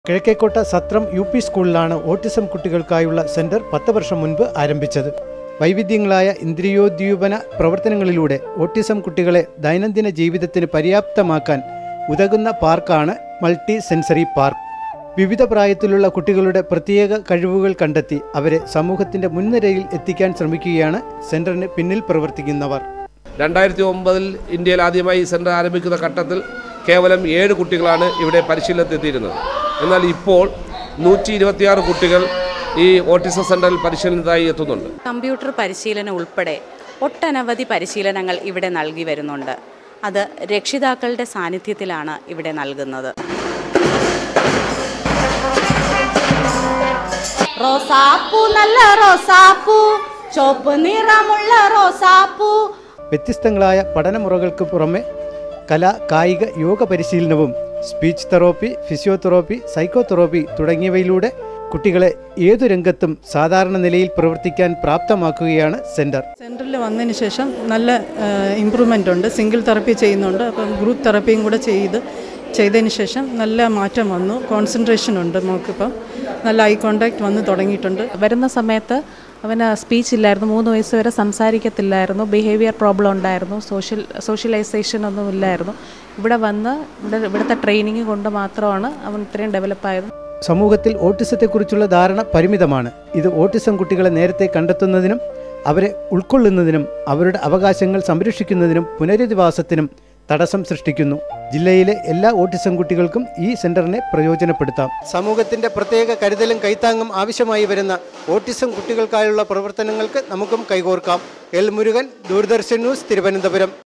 Kizhakkekotta Sathram U P സ്കൂളിലാണ് autism കുട്ടികൾക്കായുള്ള centre പത്ത് വർഷം മുൻപ് ആരംഭിച്ചത് വൈവിധ്യങ്ങളായ ഇന്ദ്രിയോദ്ദീപന പ്രവർത്തനങ്ങളിലൂടെ ഓട്ടിസം കുട്ടികളെ ദൈനംദിന ജീവിതത്തിന് പര്യാപ്തമാക്കാൻ ഉതകുന്ന പാർക്കാണ് മൾട്ടി സെൻസറി പാർക്ക് വിവിധ പ്രായത്തിലുള്ള കുട്ടികളുടെ പ്രത്യേക കഴിവുകൾ കണ്ടെത്തി അവരെ സമൂഹത്തിന്റെ മുൻനിരയിൽ എത്തിക്കാൻ ശ്രമിക്കുകയാണ് സെന്ററിന് പിന്നിൽ പ്രവർത്തിക്കുന്നവർ രണ്ടായിരത്തി ഒമ്പതിൽ ഇന്ത്യയിൽ ആദ്യമായി ഈ സെൻറ്റർ ആരംഭിക്കുന്ന ഘട്ടത്തിൽ കേവലം ഏഴ് കുട്ടികളാണ് ഇവിടെ പരിശീലനത്തിലെത്തിയിരുന്നത് എന്നാൽ ഇപ്പോൾ നൂറ്റി ഇരുപത്തിയാറ് കുട്ടികൾ ഈ ഓട്ടിസം സെൻറ്ററിൽ പരിശീലനത്തിനായി എത്തുന്നുണ്ട് കമ്പ്യൂട്ടർ പരിശീലനം ഉൾപ്പെടെ ഒട്ടനവധി പരിശീലനങ്ങൾ ഇവിടെ നൽകി വരുന്നുണ്ട് അത് രക്ഷിതാക്കളുടെ സാന്നിധ്യത്തിലാണ് ഇവിടെ നൽകുന്നത് റോസാപ്പൂ നല്ല റോസാപ്പൂ ചുവപ്പ് നിറമുള്ള റോസാപ്പൂ വ്യത്യസ്തങ്ങളായ പഠനമുറകൾക്ക് പുറമെ കല കായിക യോഗ പരിശീലനവും സ്പീച്ച് തെറാപ്പി ഫിസിയോതെറാപ്പി സൈക്കോതെറാപ്പി തുടങ്ങിയവയിലൂടെ കുട്ടികളെ ഏതു രംഗത്തും സാധാരണ നിലയിൽ പ്രവർത്തിക്കാൻ പ്രാപ്തമാക്കുകയാണ് സെന്റർ സെൻറ്ററിൽ വന്നതിന് ശേഷം നല്ല ഇമ്പ്രൂവ്മെൻ്റ് ഉണ്ട് സിംഗിൾ തെറപ്പി ചെയ്യുന്നുണ്ട് അപ്പം ഗ്രൂപ്പ് തെറപ്പിയും കൂടെ ചെയ്ത് ചെയ്തതിന് ശേഷം നല്ല മാറ്റം വന്നു കോൺസെൻട്രേഷൻ ഉണ്ട് നമുക്കിപ്പം നല്ല ഐ കോണ്ടാക്ട് വന്ന് തുടങ്ങിയിട്ടുണ്ട് വരുന്ന സമയത്ത് അവന് സ്പീച്ച് ഇല്ലായിരുന്നു മൂന്ന് വയസ്സ് വരെ സംസാരിക്കത്തില്ലായിരുന്നു ബിഹേവിയർ പ്രോബ്ലം ഉണ്ടായിരുന്നു സോഷ്യൽ സോഷ്യലൈസേഷൻ ഒന്നും ഇല്ലായിരുന്നു ഇവിടെ വന്ന് ഇവിടെ ഇവിടുത്തെ ട്രെയിനിങ് കൊണ്ട് മാത്രമാണ് അവൻ ഇത്രയും ഡെവലപ്പായത് സമൂഹത്തിൽ ഓട്ടിസത്തെക്കുറിച്ചുള്ള ധാരണ പരിമിതമാണ് ഇത് ഓട്ടിസം കുട്ടികളെ നേരത്തെ കണ്ടെത്തുന്നതിനും അവരെ ഉൾക്കൊള്ളുന്നതിനും അവരുടെ അവകാശങ്ങൾ സംരക്ഷിക്കുന്നതിനും പുനരധിവാസത്തിനും തടസ്സം സൃഷ്ടിക്കുന്നു ജില്ലയിലെ എല്ലാ ഓട്ടിസം കുട്ടികൾക്കും ഈ സെന്ററിനെ പ്രയോജനപ്പെടുത്താം സമൂഹത്തിന്റെ പ്രത്യേക കരുതലും കൈത്താങ്ങും ആവശ്യമായി വരുന്ന ഓട്ടിസം കുട്ടികൾക്കായുള്ള പ്രവർത്തനങ്ങൾക്ക് നമുക്കും കൈകോർക്കാം എൽ മുരുകൻ ദൂരദർശൻ ന്യൂസ് തിരുവനന്തപുരം